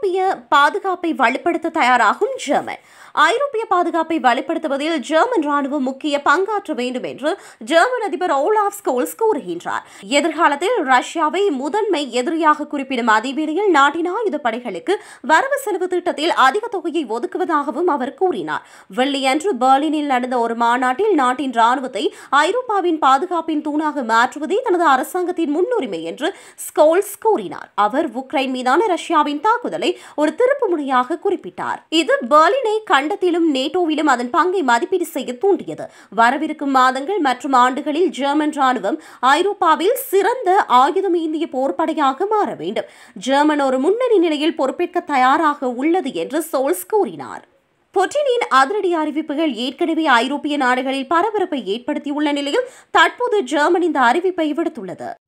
ஐரோப்பிய பாதுகாப்பை வலுப்படுத்த தயாராகும் ஜெர்மன் ஐரோப்பிய பாதுகாப்பை வலுப்படுத்துவதில் ஜெர்மன் ராணுவம் முக்கிய பங்காற்ற வேண்டும் என்று ஜெர்மன் அதிபர் ஓலாஃப் ஸ்கோல்ஸ் கூறுகின்றார் எதிர்காலத்தில் ரஷ்யாவை முதன்மை எதிரியாக குறிப்பிடும் அதேவேளையில் நாட்டின் ஆயுத படைகளுக்கு வரவு செலவு திட்டத்தில் அதிக தொகையை ஒதுக்குவதாகவும் அவர் கூறினார் வெள்ளியன்று பெர்லினில் நடந்த ஒரு மாநாட்டில் நாட்டின் ராணுவத்தை ஐரோப்பாவின் பாதுகாப்பின் தூணாக மாற்றுவதே தனது அரசாங்கத்தின் முன்னுரிமை என்று ஸ்கோல்ஸ் கூறினார் அவர் உக்ரைன் மீதான ரஷ்யாவின் தாக்குதலை ஒரு திருப்பு முனையாக குறிப்பிட்டார் இது பெர்லினை கண்டத்திலும் நேட்டோவிலும் அதன் பங்கை மதிப்பீடு செய்ய தூண்டியது வரவிருக்கும் மாதங்கள் மற்றும் ஆண்டுகளில் ஜெர்மன் ராணுவம் ஐரோப்பாவில் சிறந்த ஆயுதம் ஏந்திய போர்ப்படையாக மாற வேண்டும் ஜெர்மன் ஒரு முன்னணி நிலையில் பொறுப்பேற்க தயாராக உள்ளது என்று சோல்ஸ் கூறினார் புட்டினின் அதிரடி அறிவிப்புகள் ஏற்கனவே ஐரோப்பிய நாடுகளில் பரபரப்பை ஏற்படுத்தியுள்ள நிலையில் தற்போது ஜெர்மன் இந்த அறிவிப்பை விடுத்துள்ளது